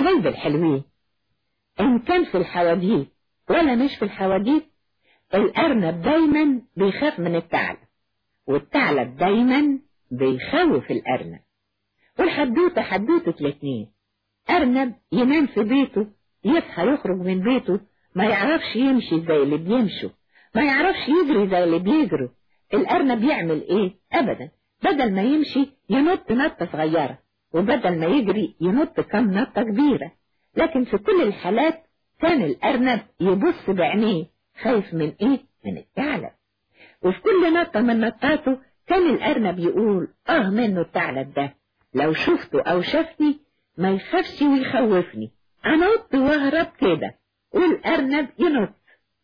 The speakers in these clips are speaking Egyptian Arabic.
حبايب الحلوين إن كان في الحواديت ولا مش في الحواديت الأرنب دايما بيخاف من الثعلب والثعلب دايما بيخوف الأرنب والحدوتة حدوتة الاتنين أرنب ينام في بيته يصحى يخرج من بيته ما يعرفش يمشي زي اللي بيمشوا ما يعرفش يجري زي اللي بيجروا الأرنب يعمل إيه أبدا بدل ما يمشي ينط نطة صغيرة وبدل ما يجري ينط كم نطة كبيرة لكن في كل الحالات كان الأرنب يبص بعينيه خايف من إيه من الثعلب وفي كل نطة من نطاته كان الأرنب يقول آه منه الثعلب ده لو شفته أو شافني ما يخافش ويخوفني أنط وأهرب كده والأرنب ينط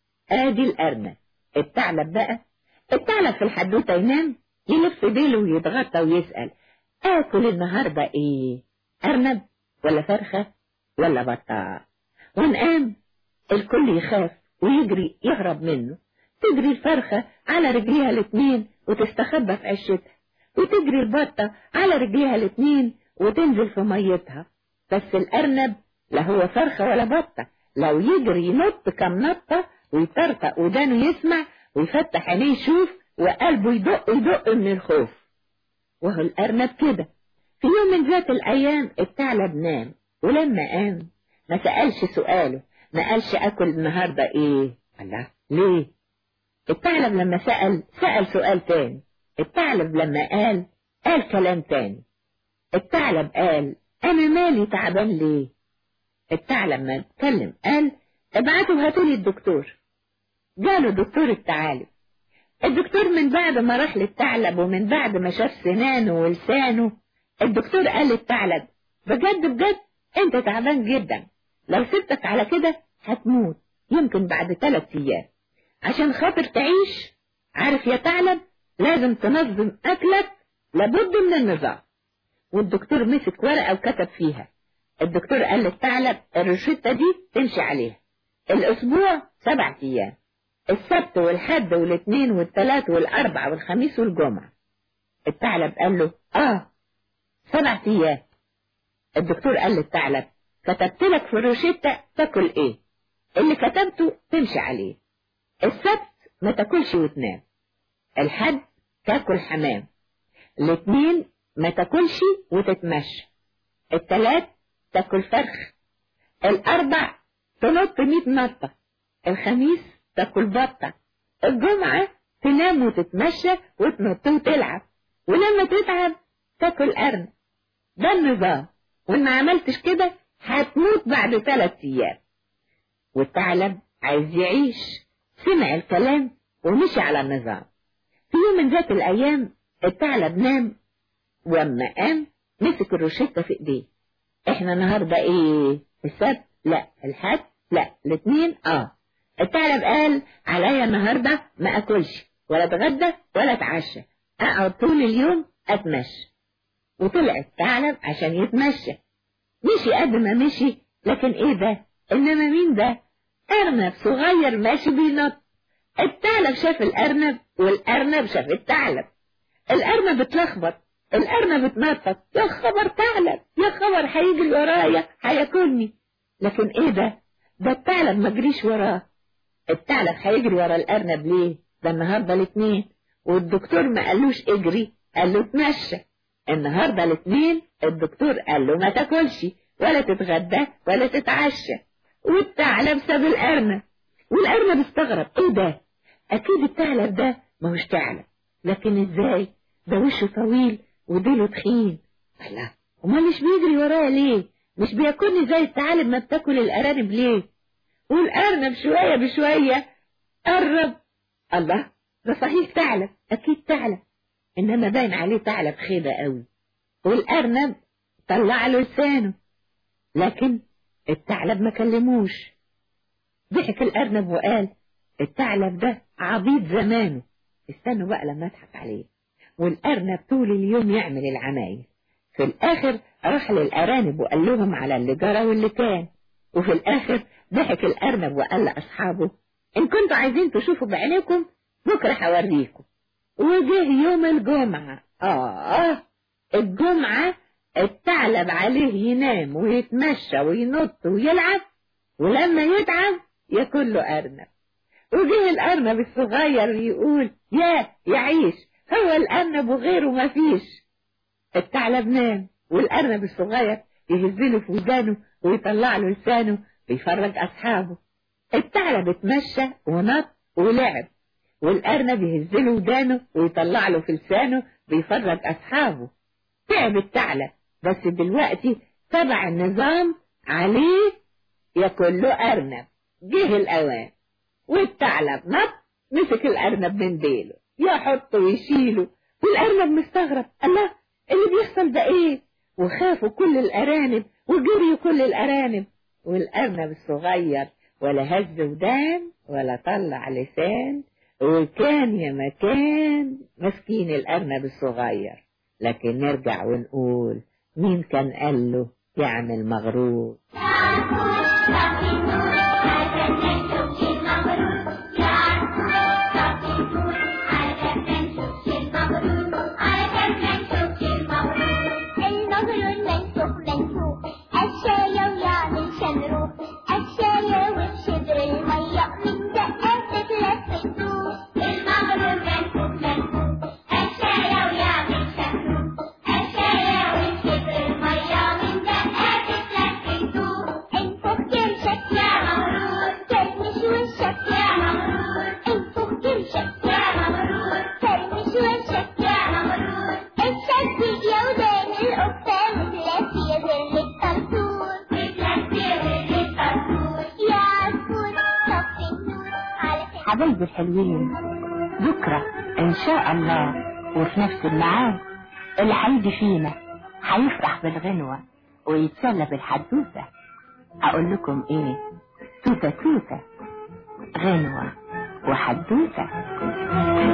آدي الأرنب الثعلب بقى الثعلب في الحدوتة ينام يلف ديله ويتغطى ويسأل آكل النهاردة إيه أرنب ولا فرخة ولا بطة ونقام الكل يخاف ويجري يهرب منه تجري الفرخة على رجليها الاتنين وتستخبى في عشتها وتجري البطة على رجليها الاتنين وتنزل في ميتها بس الأرنب لا هو فرخة ولا بطة لو يجري ينط كم نطة ويطرطق ودانه يسمع ويفتح عينيه يشوف وقلبه يدق يدق من الخوف وهو الأرنب كده في يوم من ذات الأيام الثعلب نام ولما قام ما سألش سؤاله ما قالش أكل النهاردة إيه الله ليه الثعلب لما سأل سأل سؤال تاني الثعلب لما قال قال كلام تاني الثعلب قال أنا مالي تعبان ليه الثعلب ما اتكلم قال ابعتوا هاتولي الدكتور جاله دكتور الثعالب الدكتور من بعد ما راح للثعلب ومن بعد ما شاف سنانه ولسانه الدكتور قال للثعلب بجد بجد انت تعبان جدا لو سبتك على كده هتموت يمكن بعد ثلاث ايام عشان خاطر تعيش عارف يا ثعلب لازم تنظم اكلك لابد من النظام والدكتور مسك ورقة وكتب فيها الدكتور قال للثعلب الروشتة دي تمشي عليها الاسبوع سبع ايام السبت والحد والاثنين والثلاث والاربع والخميس والجمعة الثعلب قال له اه سبع ايام الدكتور قال للثعلب كتبت لك في الروشتة تاكل ايه اللي كتبته تمشي عليه السبت ما تاكلش وتنام الحد تاكل حمام الاثنين ما تاكلش وتتمشى الثلاث تاكل فرخ الاربع تنط مية نطة الخميس تاكل بطة الجمعة تنام وتتمشى وتنط وتلعب ولما تتعب تاكل أرنب ده النظام وإن ما عملتش كده هتموت بعد ثلاث أيام والثعلب عايز يعيش سمع الكلام ومشي على النظام في يوم من ذات الأيام الثعلب نام وأما قام مسك الروشتة في إيديه إحنا النهاردة إيه السبت لا الحد لا الاثنين آه الثعلب قال عليا النهاردة ما أكلش ولا اتغدى ولا اتعشى أقعد طول اليوم أتمشى وطلع الثعلب عشان يتمشى مشي قد ما مشي لكن ايه ده انما مين ده ارنب صغير ماشي بينط الثعلب شاف الارنب والارنب شاف الثعلب الارنب اتلخبط الارنب اتنطط يا خبر ثعلب يا خبر هيجري ورايا هياكلني لكن ايه ده ده الثعلب ما جريش وراه الثعلب هيجري ورا الارنب ليه ده النهارده الاثنين والدكتور ما قالوش اجري قال له اتمشى النهارده الاثنين الدكتور قال له ما تاكلش ولا تتغدى ولا تتعشى والثعلب ساب الارنب والارنب استغرب ايه ده اكيد الثعلب ده ما هوش ثعلب لكن ازاي ده وشه طويل وديله تخين الله امال مش بيجري ورايا ليه مش بياكلني زي الثعالب ما بتاكل الارانب ليه والارنب شويه بشويه قرب الله ده صحيح ثعلب اكيد ثعلب انما باين عليه ثعلب خيبه قوي والارنب طلع له لسانه لكن الثعلب ما كلموش ضحك الارنب وقال الثعلب ده عبيط زمانه استنوا بقى لما اضحك عليه والارنب طول اليوم يعمل العمايل في الاخر راح للارانب وقال لهم على اللي جرى واللي كان وفي الاخر ضحك الارنب وقال لاصحابه ان كنتوا عايزين تشوفوا بعينيكم بكره هوريكم وجه يوم الجمعة آه الجمعة الثعلب عليه ينام ويتمشى وينط ويلعب ولما يتعب ياكل له أرنب وجه الأرنب الصغير يقول يا يعيش هو الأرنب وغيره ما فيش الثعلب نام والأرنب الصغير يهزله في ودانه ويطلع له لسانه ويفرج أصحابه الثعلب اتمشى ونط ولعب والأرنب يهزله ودانه ويطلع له في لسانه ويفرج أصحابه تعب الثعلب بس دلوقتي تبع النظام عليه ياكل له أرنب جه الأوان والثعلب نط مسك الأرنب من ديله يحطه ويشيله والأرنب مستغرب الله اللي بيحصل ده ايه وخافوا كل الأرانب وجريوا كل الأرانب والأرنب الصغير ولا هز ودان ولا طلع لسان وكان يا مكان مسكين الأرنب الصغير لكن نرجع ونقول مين كان قال له يعمل مغرور حبايبي الحلوين بكرة إن شاء الله وفي نفس الميعاد اللي هيجي فينا هيفرح بالغنوة ويتسلى بالحدوثة أقول لكم إيه توتة توتة غنوة وحدوثة